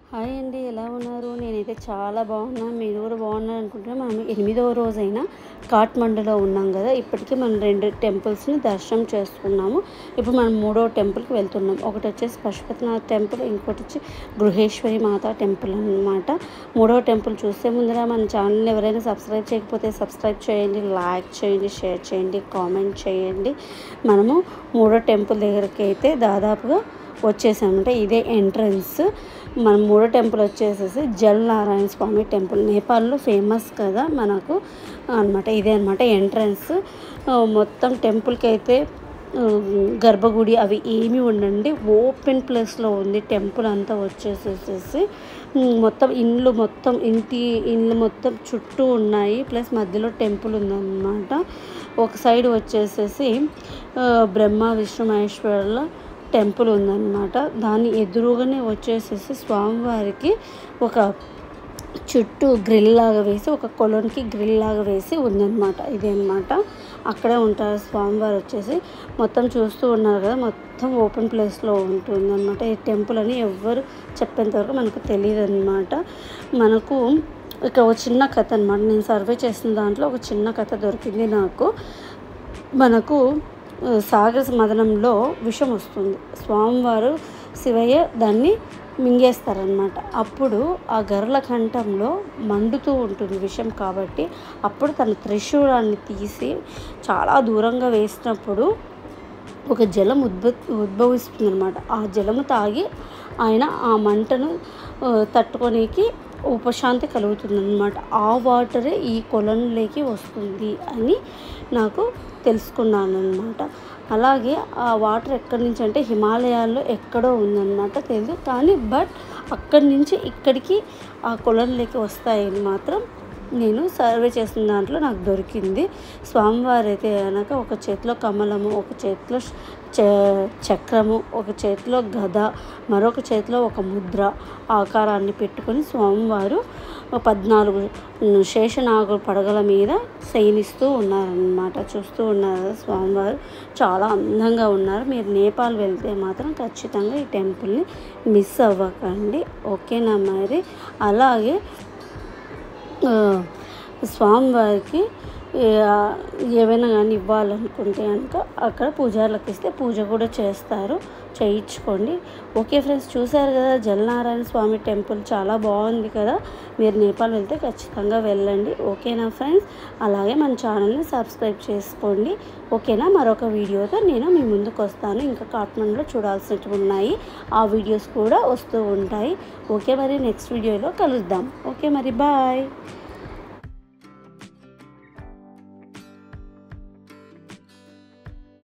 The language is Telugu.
హాయ్ అండి ఎలా ఉన్నారు నేనైతే చాలా బాగున్నాను మీరు కూడా బాగున్నారు అనుకుంటున్నా మనం ఎనిమిదవ రోజైన కాట్మండులో ఉన్నాం కదా ఇప్పటికీ మనం రెండు టెంపుల్స్ని దర్శనం చేసుకున్నాము ఇప్పుడు మనం మూడవ టెంపుల్కి వెళ్తున్నాం ఒకటి వచ్చేసి పశుపతినాథ్ టెంపుల్ ఇంకోటి వచ్చి గృహేశ్వరి మాత టెంపుల్ అన్నమాట మూడవ టెంపుల్ చూసే ముందర మన ఛానల్ ఎవరైనా సబ్స్క్రైబ్ చేయకపోతే సబ్స్క్రైబ్ చేయండి లైక్ చేయండి షేర్ చేయండి కామెంట్ చేయండి మనము మూడో టెంపుల్ దగ్గరికి అయితే దాదాపుగా వచ్చేసామంటే ఇదే ఎంట్రన్స్ మన మూడో టెంపుల్ వచ్చేసేసి జల్ నారాయణ స్వామి టెంపుల్ నేపాల్లో ఫేమస్ కదా మనకు అనమాట ఇదే అనమాట ఎంట్రన్స్ మొత్తం టెంపుల్కి అయితే ఆ, గర్భగుడి అవి ఏమి ఉండండి ఓపెన్ ప్లేస్లో ఉంది టెంపుల్ అంతా వచ్చేసేసేసి ఉమ్, మొత్తం ఇండ్లు మొత్తం ఇంటి ఇండ్లు మొత్తం చుట్టూ ఉన్నాయి ప్లస్ మధ్యలో టెంపుల్ ఉందన్నమాట ఒక సైడ్ వచ్చేసేసి ఆ, బ్రహ్మ విష్ణు మహేశ్వరుల టెంపుల్ ఉందన్నమాట దాని ఎదురుగానే వచ్చేసేసి స్వామివారికి ఒక చుట్టూ గ్రిల్ లాగా వేసి ఒక కొలన్కి గ్రిల్ లాగా వేసి ఉందన్నమాట ఇదే అన్నమాట అక్కడే ఉంటారు స్వామివారు వచ్చేసి మొత్తం చూస్తూ ఉన్నారు కదా మొత్తం ఓపెన్ ప్లేస్లో ఉంటుందన్నమాట ఈ టెంపుల్ అని ఎవ్వరు చెప్పేంత వరకు మనకు తెలియదు అనమాట మనకు ఇక్కడ ఒక చిన్న కథ అనమాట నేను సర్వే చేసిన దాంట్లో ఒక చిన్న కథ దొరికింది నాకు మనకు ఆ, సాగర మదనంలో విషం వస్తుంది స్వామివారు శివయ్య దాన్ని మింగేస్తారనమాట అప్పుడు ఆ గర్ల కంఠంలో మండుతూ ఉంటుంది విషం కాబట్టి అప్పుడు తన త్రిశూలాన్ని తీసి చాలా దూరంగా వేసినప్పుడు ఒక జలం ఉద్భ ఉద్భవిస్తుంది అనమాట ఆ జలము తాగి ఆయన ఆ మంటను ఆ, తట్టుకోనికి ఉపశాంతి కలుగుతుందన్నమాట ఆ వాటరే ఈ కొలంలోకి వస్తుంది అని నాకు తెలుసుకున్నాను అనమాట అలాగే ఆ వాటర్ ఎక్కడి నుంచి అంటే హిమాలయాల్లో ఎక్కడో ఉందన్నమాట తెలియదు కానీ బట్ అక్కడి నుంచి ఇక్కడికి ఆ కొలంలోకి వస్తాయని మాత్రం నేను సర్వే చేసిన దాంట్లో నాకు దొరికింది స్వామివారు అయితే కనుక ఒక చేతిలో కమలము ఒక చేతిలో చ- చక్రము ఒక చేతిలో గద మరొక చేతిలో ఒక ముద్ర ఆకారాన్ని పెట్టుకొని స్వామివారు పద్నాలుగు శేషనాగు పడగల మీద శయనిస్తూ ఉన్నారనమాట చూస్తూ ఉన్నారు కదా స్వామివారు చాలా అందంగా ఉన్నారు మీరు నేపాల్ వెళ్తే మాత్రం ఖచ్చితంగా ఈ టెంపుల్ని మిస్ అవ్వకండి ఓకేనా మరి అలాగే ఆ, స్వామివారికి ఆ, ఏవైనా కానీ ఇవ్వాలనుకుంటే కనుక అక్కడ పూజారులకు ఇస్తే పూజ కూడా చేస్తారు చేయించుకోండి ఓకే ఫ్రెండ్స్ చూసారు కదా జలనారాయణ స్వామి టెంపుల్ చాలా బాగుంది కదా మీరు నేపాల్ వెళ్తే ఖచ్చితంగా వెళ్ళండి ఓకేనా ఫ్రెండ్స్ అలాగే మన ఛానల్ని సబ్స్క్రైబ్ చేసుకోండి ఓకేనా మరొక వీడియోతో నేను మీ ముందుకు వస్తాను ఇంకా కాట్మండ్లో చూడాల్సినవి ఉన్నాయి ఆ వీడియోస్ కూడా వస్తూ ఉంటాయి ఓకే మరి నెక్స్ట్ వీడియోలో కలుద్దాం ఓకే మరి బాయ్